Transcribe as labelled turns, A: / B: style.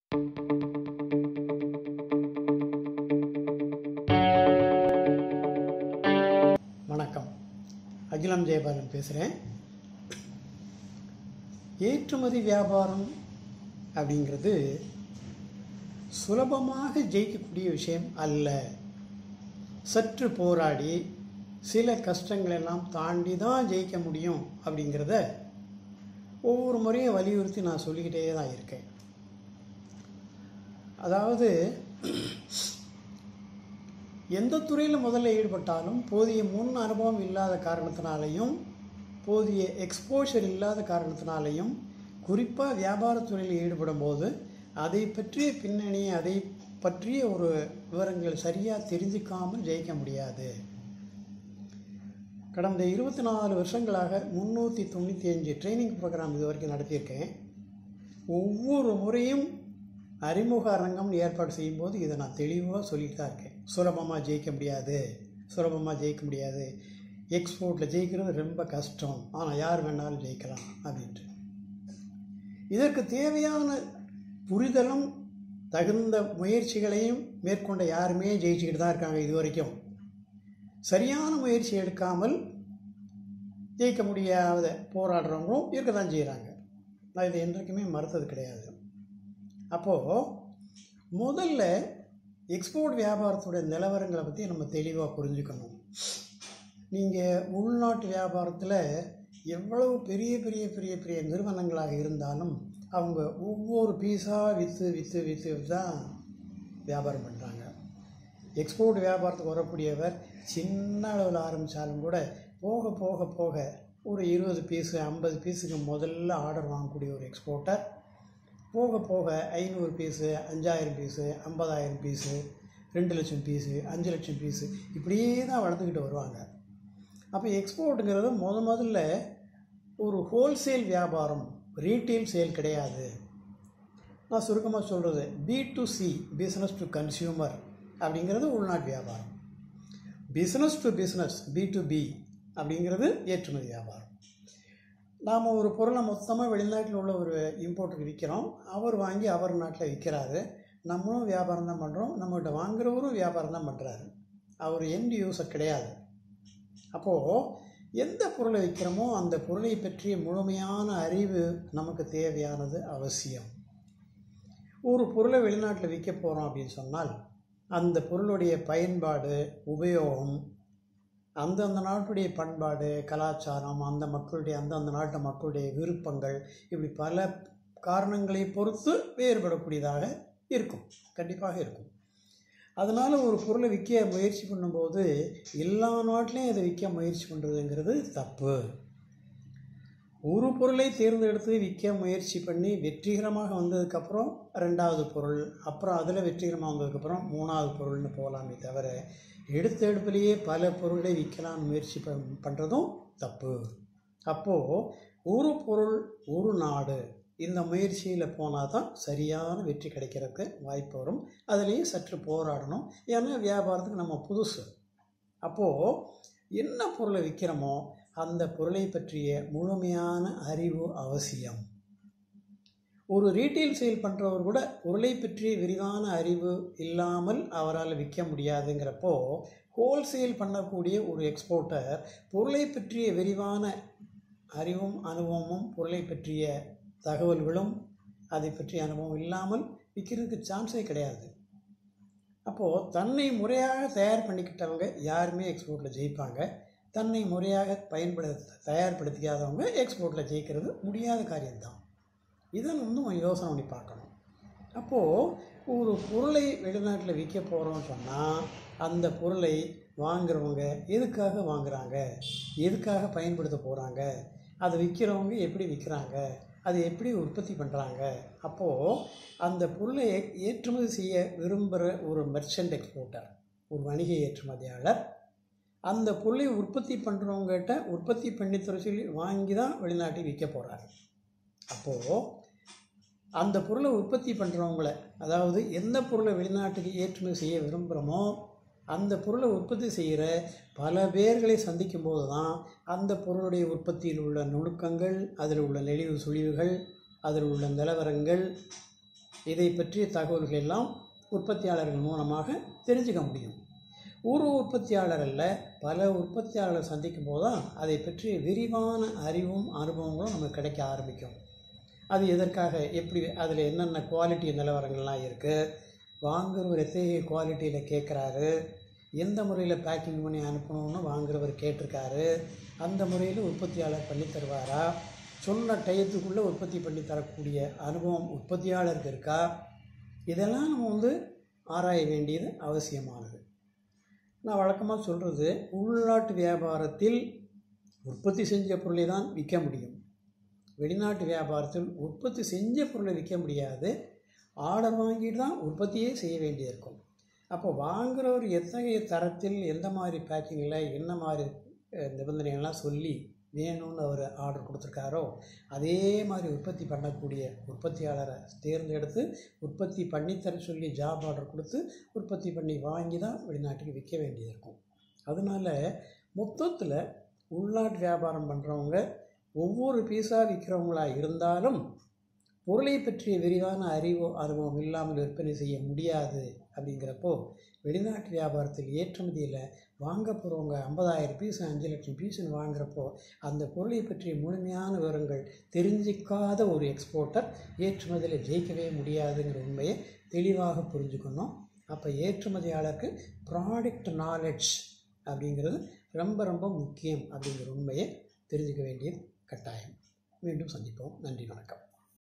A: வணக்கம் அகிலம் ஜெயபாலன் பேசுகிறேன் ஏற்றுமதி வியாபாரம் அப்படிங்கிறது சுலபமாக ஜெயிக்கக்கூடிய விஷயம் அல்ல சற்று போராடி சில கஷ்டங்களெல்லாம் தாண்டி தான் ஜெயிக்க முடியும் அப்படிங்கிறத ஒவ்வொரு முறையும் வலியுறுத்தி நான் சொல்லிக்கிட்டே தான் இருக்கேன் அதாவது எந்த துறையில் முதல்ல ஈடுபட்டாலும் போதிய முன் அனுபவம் இல்லாத காரணத்தினாலையும் போதிய எக்ஸ்போஷர் இல்லாத காரணத்தினாலையும் குறிப்பாக வியாபாரத்துறையில் ஈடுபடும் போது அதை பற்றிய பின்னணி அதை பற்றிய ஒரு விவரங்கள் சரியாக தெரிஞ்சுக்காமல் ஜெயிக்க முடியாது கடந்த இருபத்தி நாலு வருஷங்களாக முந்நூற்றி தொண்ணூற்றி அஞ்சு ட்ரைனிங் ப்ரோக்ராம் இது வரைக்கும் நடத்தியிருக்கேன் ஒவ்வொரு முறையும் அறிமுக அரங்கம்னு ஏற்பாடு செய்யும்போது இதை நான் தெளிவாக சொல்லிட்டு தான் இருக்கேன் சுலபமாக ஜெயிக்க முடியாது சுலபமாக ஜெயிக்க முடியாது எக்ஸ்போர்ட்டில் ஜெயிக்கிறது ரொம்ப கஷ்டம் ஆனால் யார் வேணாலும் ஜெயிக்கலாம் அப்படின்ட்டு இதற்கு தேவையான புரிதலும் தகுந்த முயற்சிகளையும் மேற்கொண்ட யாருமே ஜெயிச்சுக்கிட்டு தான் இருக்காங்க இது வரைக்கும் சரியான முயற்சி எடுக்காமல் ஜெயிக்க முடியாத போராடுறவங்களும் இருக்க தான் செய்கிறாங்க நான் இதை என்றைக்குமே மறுத்தது கிடையாது அப்போது முதல்ல எக்ஸ்போர்ட் வியாபாரத்துடைய நிலவரங்களை பற்றி நம்ம தெளிவாக புரிஞ்சுக்கணும் நீங்கள் உள்நாட்டு வியாபாரத்தில் எவ்வளவு பெரிய பெரிய பெரிய பெரிய நிறுவனங்களாக இருந்தாலும் அவங்க ஒவ்வொரு பீஸாக விற்று விற்று விற்று தான் வியாபாரம் பண்ணுறாங்க எக்ஸ்போர்ட் வியாபாரத்துக்கு வரக்கூடியவர் சின்ன அளவில் ஆரம்பித்தாலும் கூட போக போக போக ஒரு இருபது பீஸு ஐம்பது பீஸுக்கு முதல்ல ஆர்டர் வாங்கக்கூடிய ஒரு எக்ஸ்போர்ட்டர் போக போக ஐநூறு பீஸு அஞ்சாயிரம் பீஸு ஐம்பதாயிரம் பீஸு ரெண்டு லட்சம் பீஸு அஞ்சு லட்சம் பீஸு இப்படியே தான் வளர்ந்துக்கிட்டு வருவாங்க அப்போ எக்ஸ்போர்ட்டுங்கிறது முத முதல்ல ஒரு ஹோல்சேல் வியாபாரம் ரீட்டெயில் சேல் கிடையாது நான் சுருக்கமாக சொல்கிறது B to C business to consumer அப்படிங்கிறது உள்நாட்டு வியாபாரம் business to business B to B அப்படிங்கிறது ஏற்றுமதி வியாபாரம் நாம் ஒரு பொருளை மொத்தமாக வெளிநாட்டில் உள்ள ஒரு இம்போர்ட்டுக்கு விற்கிறோம் அவர் வாங்கி அவர் நாட்டில் விற்கிறாரு நம்மளும் வியாபாரம் தான் பண்ணுறோம் நம்மகிட்ட வாங்குறவரும் வியாபாரம் தான் பண்ணுறாரு அவர் எண்ட் யூஸர் கிடையாது அப்போது எந்த பொருளை விற்கிறோமோ அந்த பொருளை பற்றிய முழுமையான அறிவு நமக்கு தேவையானது அவசியம் ஒரு பொருளை வெளிநாட்டில் விற்க போகிறோம் அப்படின்னு சொன்னால் அந்த பொருளுடைய பயன்பாடு உபயோகம் அந்தந்த நாட்டுடைய பண்பாடு கலாச்சாரம் அந்த மக்களுடைய அந்தந்த நாட்டு மக்களுடைய விருப்பங்கள் இப்படி பல காரணங்களை பொறுத்து வேறுபடக்கூடியதாக இருக்கும் கண்டிப்பாக இருக்கும் அதனால் ஒரு பொருளை விற்க முயற்சி பண்ணும்போது எல்லா நாட்டிலையும் அதை விற்க முயற்சி பண்ணுறதுங்கிறது தப்பு ஒரு பொருளை தேர்ந்தெடுத்து விற்க முயற்சி பண்ணி வெற்றிகரமாக வந்ததுக்கப்புறம் ரெண்டாவது பொருள் அப்புறம் அதில் வெற்றிகரமாக வந்ததுக்கப்புறம் மூணாவது பொருள்னு போகலாமே தவிர எடுத்த எடுப்பிலேயே பல பொருளை விற்கலாம்னு முயற்சி பண் பண்ணுறதும் தப்பு அப்போது ஒரு பொருள் ஒரு நாடு இந்த முயற்சியில் போனால் தான் சரியான வெற்றி கிடைக்கிறதுக்கு வாய்ப்பு வரும் அதுலேயும் சற்று போராடணும் ஏன்னா வியாபாரத்துக்கு நம்ம புதுசு அப்போது என்ன பொருளை விற்கிறோமோ அந்த பொருளை பற்றிய முழுமையான அறிவு அவசியம் ஒரு ரீட்டெயில் சேல் பண்ணுறவர் கூட பொருளை பற்றிய விரிவான அறிவு இல்லாமல் அவரால் விற்க முடியாதுங்கிறப்போ ஹோல்சேல் பண்ணக்கூடிய ஒரு எக்ஸ்போர்ட்டர் பொருளை பற்றிய விரிவான அறிவும் அனுபவமும் பொருளை பற்றிய தகவல்களும் அதை பற்றிய அனுபவம் இல்லாமல் விற்கிறதுக்கு சான்ஸே கிடையாது அப்போது தன்னை முறையாக தயார் பண்ணிக்கிட்டவங்க யாருமே எக்ஸ்போர்ட்டில் ஜெயிப்பாங்க தன்னை முறையாக பயன்படுத்த தயார்படுத்திக்காதவங்க எக்ஸ்போர்ட்டில் ஜெயிக்கிறது முடியாத காரியம்தான் இதை வந்து கொஞ்சம் யோசனை பண்ணி பார்க்கணும் அப்போது ஒரு பொருளை வெளிநாட்டில் விற்க போகிறோம்னு சொன்னால் அந்த பொருளை வாங்குறவங்க எதுக்காக வாங்குறாங்க எதுக்காக பயன்படுத்த போகிறாங்க அதை விற்கிறவங்க எப்படி விற்கிறாங்க அதை எப்படி உற்பத்தி பண்ணுறாங்க அப்போது அந்த பொருளை ஏற்றுமதி செய்ய விரும்புகிற ஒரு மெர்ச்சன்ட் எக்ஸ்போர்ட்டர் ஒரு வணிக ஏற்றுமதியாளர் அந்த பொருளை உற்பத்தி பண்ணுறவங்ககிட்ட உற்பத்தி பண்ணி தர சொல்லி வாங்கி தான் வெளிநாட்டுக்கு விற்க போகிறாரு அப்போது அந்த பொருளை உற்பத்தி பண்ணுறவங்கள அதாவது எந்த பொருளை வெளிநாட்டுக்கு ஏற்றுமதி செய்ய விரும்புகிறோமோ அந்த பொருளை உற்பத்தி செய்கிற பல பேர்களை சந்திக்கும் போது தான் அந்த பொருளுடைய உற்பத்தியில் உள்ள நுணுக்கங்கள் அதில் உள்ள நெளிவு சுழிவுகள் அதில் உள்ள நிலவரங்கள் இதை பற்றிய தகவல்கள் எல்லாம் உற்பத்தியாளர்கள் மூலமாக தெரிஞ்சுக்க முடியும் ஒரு உற்பத்தியாளர் அல்ல பல உற்பத்தியாளர் சந்திக்கும் போது தான் அதை பற்றிய விரிவான அறிவும் அனுபவங்களும் நமக்கு கிடைக்க ஆரம்பிக்கும் அது எதற்காக எப்படி அதில் என்னென்ன குவாலிட்டி நிலவரங்கள்லாம் இருக்குது வாங்குறவர் எத்தகைய குவாலிட்டியில் கேட்குறாரு எந்த முறையில் பேக்கிங் பண்ணி அனுப்பணும்னு வாங்குறவர் கேட்டிருக்காரு அந்த முறையில் உற்பத்தியாளர் பண்ணி தருவாரா சொன்ன டயத்துக்குள்ளே உற்பத்தி பண்ணி தரக்கூடிய அனுபவம் உற்பத்தியாளருக்கு இருக்கா இதெல்லாம் நம்ம வந்து ஆராய வேண்டியது அவசியமானது நான் வழக்கமாக சொல்கிறது உள்நாட்டு வியாபாரத்தில் உற்பத்தி செஞ்ச பொருளை தான் விற்க முடியும் வெளிநாட்டு வியாபாரத்தில் உற்பத்தி செஞ்ச பொருளை விற்க முடியாது ஆர்டர் வாங்கிட்டு தான் உற்பத்தியே செய்ய வேண்டியிருக்கும் அப்போ வாங்குறவர் எத்தகைய தரத்தில் எந்த மாதிரி பேக்கிங்கில் என்ன மாதிரி அஹ், நிபந்தனைகள்லாம் சொல்லி வேணும்னு அவர் ஆர்டர் கொடுத்துருக்காரோ அதே மாதிரி உற்பத்தி பண்ணக்கூடிய உற்பத்தியாளரை தேர்ந்தெடுத்து உற்பத்தி பண்ணித்தர சொல்லி ஜாப் ஆர்டர் கொடுத்து உற்பத்தி பண்ணி வாங்கி தான் வெளிநாட்டுக்கு விற்க வேண்டியது இருக்கும் அதனால் மொத்தத்தில் உள்நாட்டு வியாபாரம் பண்ணுறவங்க ஒவ்வொரு பீஸாக விற்கிறவங்களா இருந்தாலும் பொருளை பற்றிய விரிவான அறிவோ அனுபவம் இல்லாமல் விற்பனை செய்ய முடியாது அப்படிங்கிறப்போ வெளிநாட்டு வியாபாரத்தில் ஏற்றுமதியில் வாங்க போகிறவங்க ஐம்பதாயிரம் பீஸ் அஞ்சு லட்சம் பீஸ்னு வாங்குறப்போ அந்த பொருளை பற்றிய முழுமையான விவரங்கள் தெரிஞ்சிக்காத ஒரு எக்ஸ்போர்ட்டர் ஏற்றுமதியில் ஜெயிக்கவே முடியாதுங்கிற உண்மையை தெளிவாக புரிஞ்சுக்கணும் அப்போ ஏற்றுமதியாளருக்கு ப்ராடக்ட் நாலெட்ஜ் அப்படிங்கிறது ரொம்ப ரொம்ப முக்கியம் அப்படிங்கிற உண்மையை தெரிஞ்சுக்க வேண்டியது கட்டாயம் மீண்டும் சந்திப்போம் நன்றி வணக்கம்